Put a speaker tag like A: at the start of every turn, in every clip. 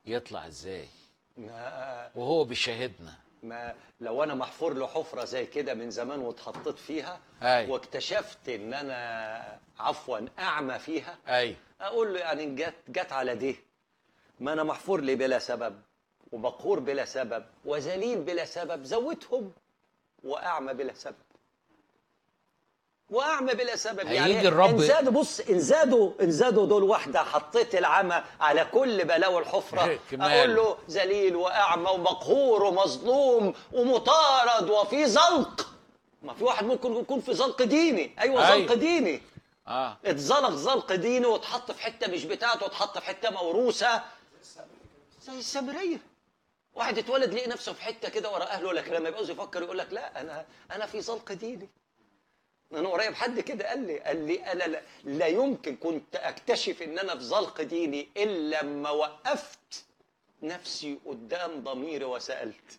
A: يطلع ازاي
B: ما,
A: وهو بيشاهدنا
B: ما لو انا محفور له حفره زي كده من زمان واتحطيت فيها
A: أي.
B: واكتشفت ان انا عفوا اعمى فيها
A: ايوه
B: اقول له يعني جت جت على دي ما انا محفور لي بلا سبب ومقهور بلا سبب وذليل بلا سبب زودهم واعمى بلا سبب واعمى بلا سبب
A: هيجي الرب-
B: ان زادوا بص ان زادوا ان زادوا دول واحده حطيت العمى على كل بلاوي الحفره
A: كمال.
B: اقول له ذليل واعمى ومقهور ومظلوم ومطارد وفي زلق ما في واحد ممكن يكون في زلق ديني ايوه
A: أيوة.
B: زلق ديني
A: اه
B: اتزلق زلق ديني واتحط في حته مش بتاعته واتحط في حته موروثه زي السامريه واحد اتولد لقي نفسه في حته كده ورا اهله لكن لما يبقى يفكر يقول لك لا انا انا في زلق ديني انا قريب حد كده قال لي قال لي انا لا, لا يمكن كنت اكتشف ان انا في زلق ديني الا لما وقفت نفسي قدام ضميري وسالت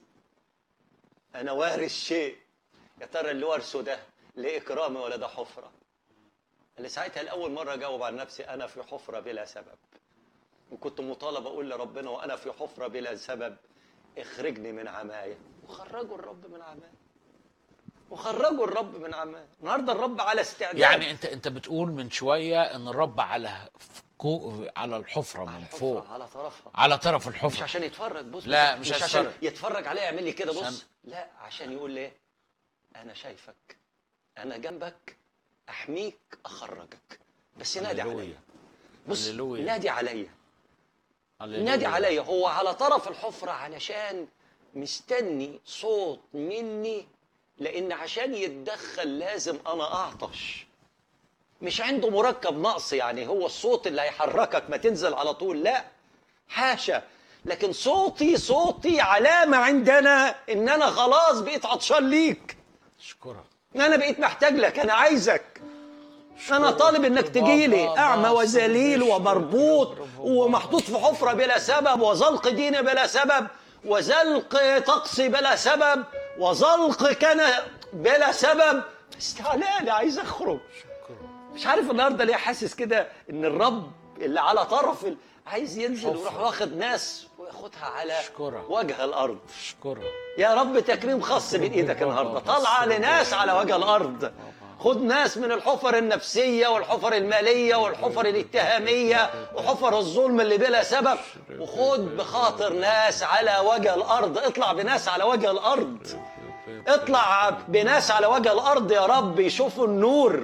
B: انا وارث شيء يا ترى اللي وارثه ده لاكرامي ولا ده حفره اللي ساعتها لاول مره اجاوب عن نفسي انا في حفره بلا سبب وكنت مطالب اقول لربنا وانا في حفره بلا سبب اخرجني من عمايه وخرجوا الرب من عمايه وخرجوا الرب من عمايه النهارده الرب على استعداد
A: يعني انت انت بتقول من شويه ان الرب على فوق على الحفره من
B: الحفرة
A: فوق
B: على طرفها
A: على طرف
B: مش
A: الحفره
B: عشان يتفرج بص
A: لا،
B: بص،
A: مش
B: مش
A: عشان
B: عشان يتفرج عليا يعمل لي كده
A: عشان-
B: بص لا عشان يقول لي انا شايفك انا جنبك احميك اخرجك بس نادي
A: هللويا.
B: عليا بص
A: هللويا.
B: نادي عليا
A: هللويا.
B: نادي عليا هو على طرف الحفرة علشان مستني صوت مني لأن عشان يتدخل لازم أنا أعطش مش عنده مركب نقص يعني هو الصوت اللي هيحركك ما تنزل على طول لا حاشا لكن صوتي صوتي علامة عندنا إن أنا خلاص بقيت عطشان ليك
A: اشكرك
B: إن أنا بقيت محتاج لك أنا عايزك انا طالب انك تجي لي اعمى وذليل ومربوط ومحطوط في حفره بلا سبب وزلق ديني بلا سبب وزلق طقسي بلا سبب وزلق كان بلا سبب بس تعالى لي عايز اخرج مش عارف النهارده ليه حاسس كده ان الرب اللي على طرف ال- عايز ينزل
A: حفرة.
B: ويروح واخد ناس وياخدها على
A: أشكرك.
B: وجه الارض
A: اشكرك
B: يا رب تكريم خاص من ايدك النهارده طالعه لناس على وجه الارض خد ناس من الحفر النفسيه والحفر الماليه والحفر الاتهاميه وحفر الظلم اللي بلا سبب وخد بخاطر ناس على وجه الارض اطلع بناس على وجه الارض اطلع بناس على وجه الارض يا رب يشوفوا النور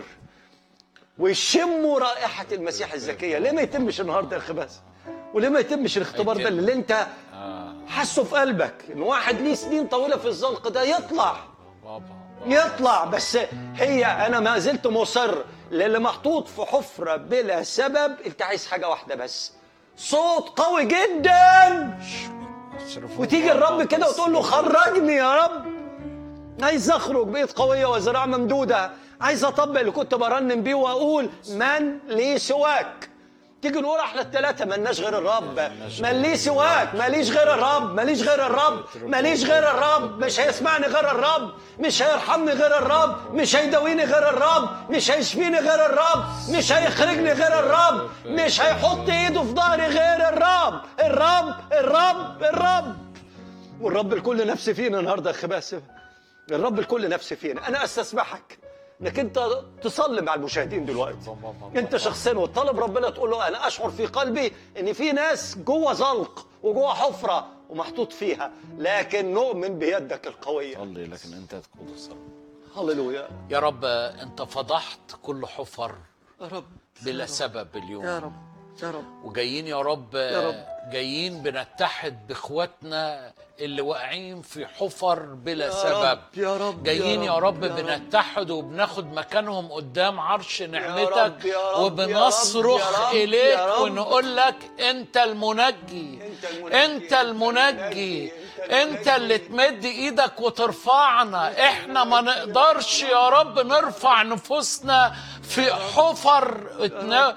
B: ويشموا رائحه المسيح الزكيه ليه ما يتمش النهارده يا اخي بس وليه ما يتمش الاختبار ده اللي انت
A: اه
B: حسه في قلبك ان واحد ليه سنين طويله في الزلق ده يطلع
A: بابا
B: يطلع بس هي انا ما زلت مصر للي محطوط في حفره بلا سبب انت عايز حاجه واحده بس صوت قوي جدا وتيجي الرب كده وتقول له خرجني يا رب عايز اخرج بقيت قويه وذراع ممدوده عايز اطبق اللي كنت برنم بيه واقول من لي سواك تيجي نقول احنا الثلاثه ملناش غير الرب من لي سواك ماليش غير الرب ماليش غير الرب ماليش غير الرب مش هيسمعني غير الرب مش هيرحمني غير الرب مش هيداويني غير الرب مش هيشفيني غير الرب مش هيخرجني غير الرب مش هيحط ايده في ظهري غير الرب الرب الرب الرب والرب الكل نفس فينا النهارده يا اخي باسم الرب الكل نفس فينا انا استسمحك انك انت تصلي مع المشاهدين دلوقتي انت شخصيا وتطلب ربنا تقول له انا اشعر في قلبي ان في ناس جوه زلق وجوه حفره ومحطوط فيها لكن نؤمن بيدك القويه
A: صلي لكن انت تقود الصلاه
B: هللويا
A: يا رب انت فضحت كل حفر
B: يا رب
A: بلا سبب اليوم
B: يا رب يا رب
A: وجايين يا رب,
B: يا رب.
A: جايين بنتحد باخواتنا اللي واقعين في حفر بلا
B: يا
A: سبب
B: رب، يا رب،
A: جايين
B: يا
A: يا
B: رب،
A: رب,
B: يا رب.
A: بنتحد وبناخد مكانهم قدام عرش نعمتك
B: رب، يا رب،
A: وبنصرخ
B: يا رب،
A: اليك
B: يا رب.
A: ونقول لك انت المنجي
B: أنت المنجي،
A: انت المنجي
B: أنت
A: انت اللي تمد ايدك وترفعنا احنا ما نقدرش يا رب نرفع نفوسنا في حفر اتنا-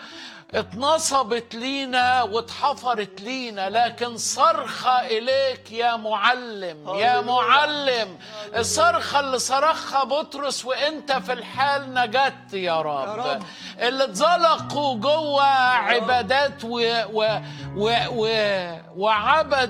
A: اتنصبت لينا واتحفرت لينا لكن صرخة إليك يا معلم يا
B: هللويا.
A: معلم الصرخة اللي صرخها بطرس وانت في الحال نجت يا رب,
B: يا رب.
A: اللي اتزلقوا جوه عبادات و و و و وعبد